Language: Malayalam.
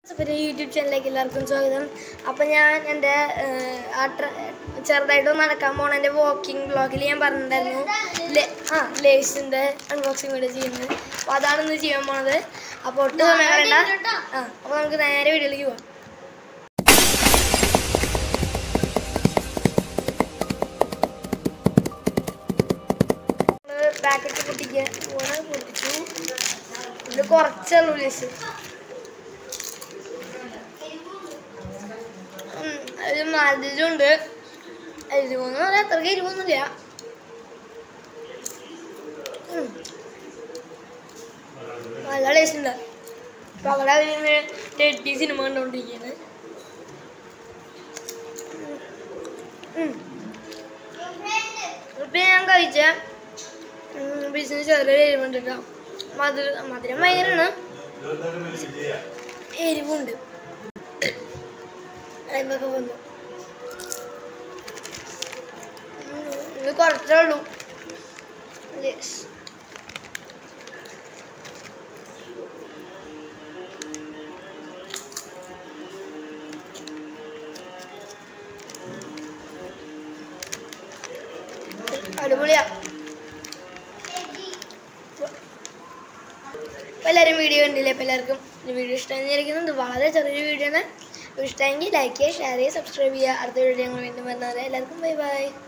ഒരു യൂട്യൂബ് ചാനലിലേക്ക് എല്ലാവർക്കും സ്വാഗതം അപ്പം ഞാൻ എൻ്റെ ആ ട്ര ചെറുതായിട്ട് നടക്കാൻ പോണ എൻ്റെ വാക്കിംഗ് ബ്ലോഗിൽ ഞാൻ പറഞ്ഞിട്ടുണ്ടായിരുന്നു ലേ- ആ ലേസിൻ്റെ അൺബോക്സിങ് വീഡിയോ ചെയ്യുന്നത് അപ്പോൾ അതാണ് ഇന്ന് ചെയ്യാൻ പോണത് അപ്പോൾ ഒട്ടും സമയം കളയണ്ട ആ അപ്പോൾ നമുക്ക് നേരെ വീഡിയോയിലേക്ക് പോവാം പാക്കറ്റ് പൊട്ടിക്കാൻ പോണ പൊട്ടിച്ചു ഇത് കുറച്ചുള്ളൂ ലേസ് ഉം, ഒരു മധുരമുണ്ട് എരിവൊന്നും പറയാം അത്രയ്ക്ക് എരിവൊന്നുമില്ല ഉം. നല്ല ടേസ്റ്റ് ഉണ്ട് അപ്പൊ അവിടെ അവരിന്ന് തെറ്റി സിനിമ കണ്ടുകൊണ്ടിരിക്കുകയാണ് ഉം. ഇപ്പൊ ഞാൻ കഴിച്ച ബിസിനസ് ചെറിയ എരിവുണ്ട് കേട്ടോ മധുര മധുരം ഭയങ്കരമാണ് എരിവുണ്ട് അതിമൊക്കെ വന്നു ഉം, ഇത് കുറച്ചേ ഉള്ളൂ യെസ് അടിപൊളിയാ അപ്പോൾ എല്ലാവരും വീഡിയോ കണ്ടില്ലേ അപ്പോൾ എല്ലാവർക്കും ഈ വീഡിയോ ഇഷ്ടമായിരിക്കുന്നു ഇത് വളരെ ചെറിയൊരു വീഡിയോ ആണ് ഇഷ്ടമെങ്കിൽ ലൈക്ക് ചെയ്യുക ഷെയർ ചെയ്യുക സബ്സ്ക്രൈബ് ചെയ്യുക അടുത്ത വീഡിയോ ഞങ്ങൾ വീണ്ടും വരുന്നത് എല്ലാവർക്കും ബൈ ബൈ